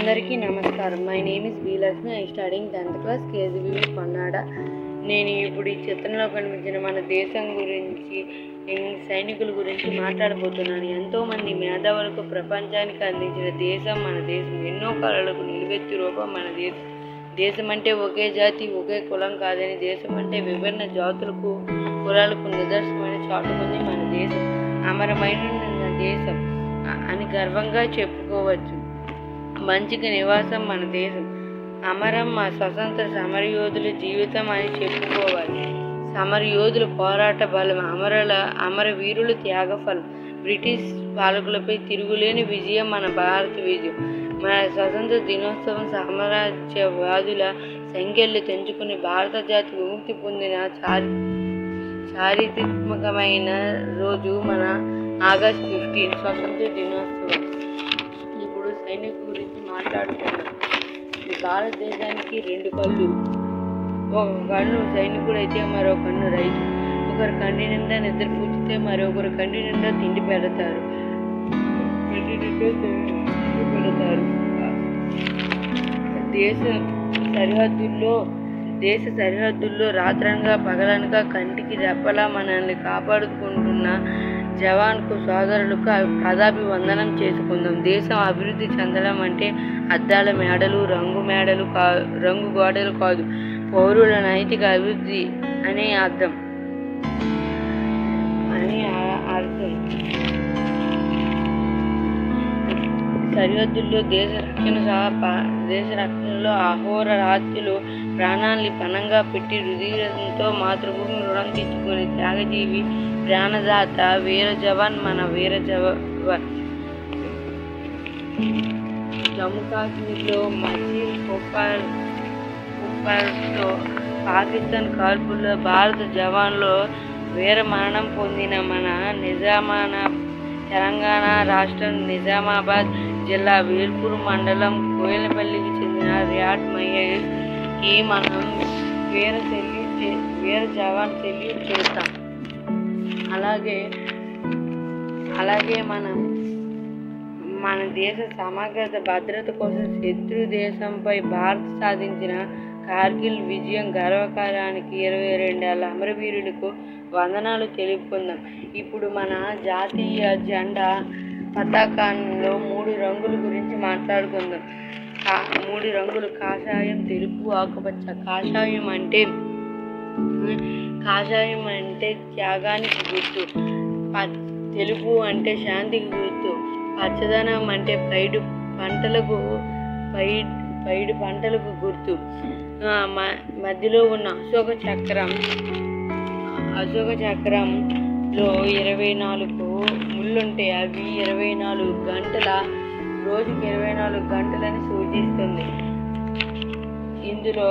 అందరికీ నమస్కారం my name is బీలక్ష్మి I studying tenth class KGB కొన్నాడ నేను ఇప్పుడు ఈ చిత్రంలో కనిపించిన మన దేశం గురించి నేను సైనికుల గురించి మాట్లాడబోతున్నాను ఎంతోమంది మేధావులకు ప్రపంచానికి అందించిన దేశం మన దేశం ఎన్నో కళలకు నిలువెత్తు రూపం మన దేశం దేశం అంటే ఒకే జాతి ఒకే కులం కాదని దేశం అంటే విభిన్న జాతులకు కులాలకు నిదర్శనమైన చాటుకుంది మన దేశం అమరమైన దేశం అ- అని గర్వంగా చెప్పుకోవచ్చు మంచికి నివాసం మన దేశం అమరం మా స్వతంత్ర సమరయోధుల జీవితం అని చెప్పుకోవాలి సమరయోధుల పోరాట బలం అమరుల అమరవీరుల త్యాగఫలం బ్రిటిష్ పాలకులపై తిరుగులేని విజయం మన భారత విజయం మన స్వతంత్ర దినోత్సవం సామ్రాజ్యవాదుల సంఖ్యలు తెంచుకుని భారత జాతి విముక్తి పొందిన చారి చారిత్రాత్మకమైన రోజు మన ఆగస్ట్ ఫిఫ్టీన్ స్వతంత్ర దినోత్సవం ఇప్పుడు సైనికు గురించి మాట్లాడుతున్నాం ఈ భారతదేశానికి రెండు కళ్ళు ఒక కన్ను సైనికుడు అయితే మరో కన్ను రైతు ఒకరి కంటి నిండా నిద్ర పూచితే మరొకరు కంటి నిండా తిండి పెడతారు కంటి నిండా తిండి పెడతారు దేశ సరిహద్దుల్లో దేశ సరిహద్దుల్లో రాత్రనగా పగలనగా కంటికి రెప్పలా మనల్ని కాపాడుకుంటున్న జవాన్కు సోదరులకు పదాభివందనం చేసుకుందాం దేశం అభివృద్ధి చెందడం అంటే అద్దాల మేడలు రంగు మేడలు కా రంగు గోడలు కాదు పౌరుల నైతిక అభివృద్ధి అనే అర్థం అని ఆ- అర్థం సరిహద్దుల్లో దేశ రక్షణ సహా ప- దేశ రక్షణలో అహోర రాత్రులు ప్రాణాల్ని పణంగా పెట్టి రుధిరంతో మాతృభూమి రుణం తెచ్చుకునే త్యాగజీవి ప్రాణదాత వీర జవాన్ మన వీర జవాన్ జమ్మూ కాశ్మీర్లో మసీద్ కుప్పర్ కుప్పర్లో పాకిస్తాన్ కాల్పుల్లో భారత జవాన్లో వీర మరణం పొందిన మన నిజామాన తెలంగాణ రాష్ట్రం నిజామాబాద్ జిల్లా వేల్పూర్ మండలం కోయిలపల్లికి చెందిన రియాట్ మహేష్ కి మనం వీర సెల్యూట్ చే- వీర జవాన్ సెల్యూట్ చేస్తాం అలాగే అలాగే మనం మన దేశ సమగ్రత భద్రత కోసం శత్రు దేశంపై భారత్ సాధించిన కార్గిల్ విజయం గర్వకారానికి ఇరవై రెండేళ్ల అమరవీరులకు వందనాలు తెలుపుకుందాం ఇప్పుడు మన జాతీయ జెండా పతాకంలో మూడు రంగుల గురించి మాట్లాడుకుందాం కా మూడు రంగులు కాషాయం తెలుపు ఆకుపచ్చ కాషాయం అంటే కాషాయం అంటే త్యాగానికి గుర్తు ప- తెలుపు అంటే శాంతికి గుర్తు పచ్చదనం అంటే పైడు పంటలకు పై పైడు పంటలకు గుర్తు ఆ, మ- మధ్యలో ఉన్న అశోక చక్రం అశోక చక్రంలో ఇరవై నాలుగు ముళ్ళుంటాయి అవి ఇరవై నాలుగు గంటల రోజుకి ఇరవై నాలుగు గంటలని సూచిస్తుంది ఇందులో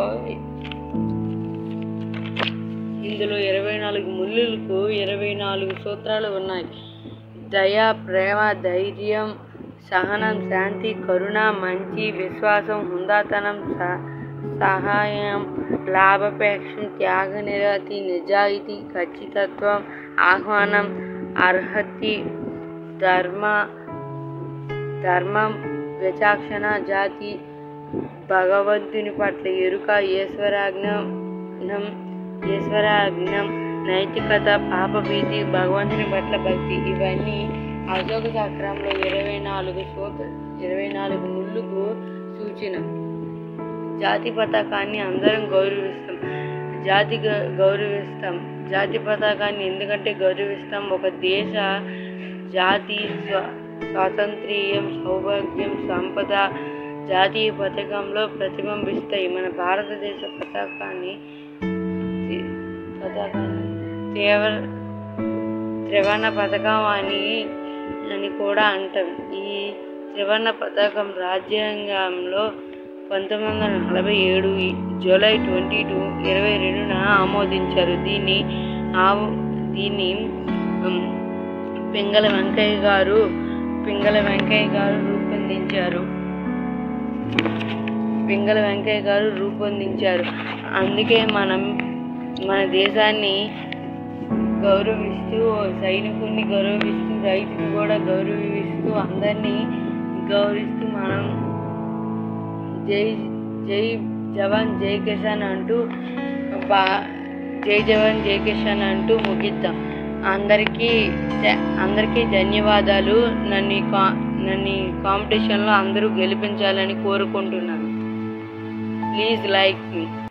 ఇందులో ఇరవై నాలుగు ముళ్ళులకు ఇరవై నాలుగు సూత్రాలు ఉన్నాయి దయ ప్రేమ ధైర్యం సహనం శాంతి కరుణ మంచి విశ్వాసం హుందాతనం స- సహాయం లాభాపేక్ష త్యాగ నిరతి నిజాయితీ ఖచ్చితత్వం ఆహ్వానం అర్హతి ధర్మ ధర్మం విచక్షణ జాతి భగవంతుని పట్ల ఎరుక ఈశ్వరాజ్ఞం ఈశ్వరాజ్ఞం నైతికత పాపభీతి భగవంతుని పట్ల భక్తి ఇవన్నీ అశోక చక్రంలో ఇరవై నాలుగు సూత్ర ఇరవై నాలుగు ముళ్ళుకు సూచన జాతి పతాకాన్ని అందరం గౌరవిస్తాం జాతి గ- గౌరవిస్తాం జాతి పతాకాన్ని ఎందుకంటే గౌరవిస్తాం ఒక దేశ జాతి స్వ స్వాతంత్ర్యం సౌభాగ్యం సంపద జాతీయ పథకంలో ప్రతిబింబిస్తాయి మన భారతదేశ పతాకాన్ని తి- పతాకాన్ని తీవ్ర త్రివర్ణ పథకం అని అని కూడా అంటాం ఈ త్రివర్ణ పథకం రాజ్యాంగంలో పంతొమ్మిది వందల నలభై ఏడు జూలై ట్వంటీ టూ ఇరవై రెండున ఆమోదించారు దీన్ని ఆవు దీన్ని ఉమ్, పింగళ వెంకయ్య గారు పింగళ వెంకయ్య గారు రూపొందించారు పింగళ వెంకయ్య గారు రూపొందించారు అందుకే మనం మన దేశాన్ని గౌరవిస్తూ సైనికుల్ని గౌరవిస్తూ రైతుని కూడా గౌరవిస్తూ అందరినీ గౌరవిస్తూ మనం జై జై జవాన్ జై కిసాన్ అంటూ బా జై జవాన్ జై కిసాన్ అంటూ ముగిద్దాం అందరికీ ధ- అందరికీ ధన్యవాదాలు నన్ను ఈ కా నన్ను ఈ కాంపిటీషన్లో అందరూ గెలిపించాలని కోరుకుంటున్నాను ప్లీజ్ లైక్ మీ